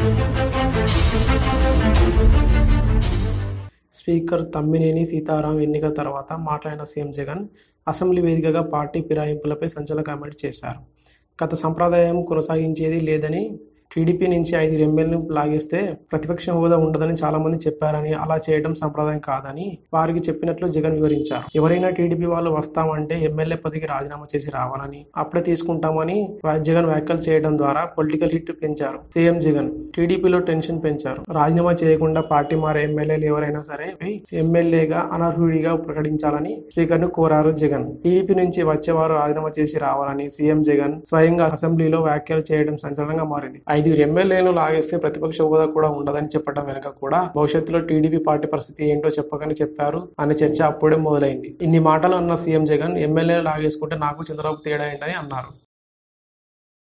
speaker Tammineni Sitaram ఎన్నిక తర్వాత మాట్లాడిన సీఎం జగన్ అసెంబ్లీ వేదికగా పార్టీ ఫిరాయింపులపై సంచలన కామెంట్ చేశారు గత సంప్రదాయం కొనసాగించేది లేదని టీడీపీ నుంచి ఐదు ఎమ్మెల్యేలు లాగేస్తే ప్రతిపక్ష హోదా ఉండదని చాలా మంది చెప్పారని అలా చేయడం సంప్రదాయం కాదని వారికి చెప్పినట్లు జగన్ వివరించారు ఎవరైనా టీడీపీ వాళ్ళు వస్తామంటే ఎమ్మెల్యే పదవికి రాజీనామా చేసి రావాలని అప్పుడే తీసుకుంటామని వా- జగన్ వ్యాఖ్యలు చేయడం ద్వారా పొలిటికల్ హిట్ పెంచారు సీఎం జగన్ టీడీపీలో టెన్షన్ పెంచారు రాజీనామా చేయకుండా పార్టీ మారే ఎమ్మెల్యేలు ఎవరైనా సరే ఎమ్మెల్యేగా అనర్హుడిగా ప్రకటించాలని స్పీకర్ ను కోరారు జగన్ టీడీపీ నుంచి వచ్చేవారు రాజీనామా చేసి రావాలని సీఎం జగన్ స్వయంగా అసెంబ్లీలో వ్యాఖ్యలు చేయడం సంచలనంగా మారింది ఐదుగురు ఎమ్మెల్యేలు లాగేస్తే ప్రతిపక్ష హోదా కూడా ఉండదని చెప్పడం వెనుక కూడా భవిష్యత్తులో టీడీపీ పార్టీ పరిస్థితి ఏంటో చెప్పకని చెప్పారు అనే చర్చ అప్పుడే మొదలైంది ఇన్ని మాటలు అన్న సీఎం జగన్ ఎమ్మెల్యేలు లాగేసుకుంటే నాకు చంద్రబాబు తేడా ఏంటని అన్నారు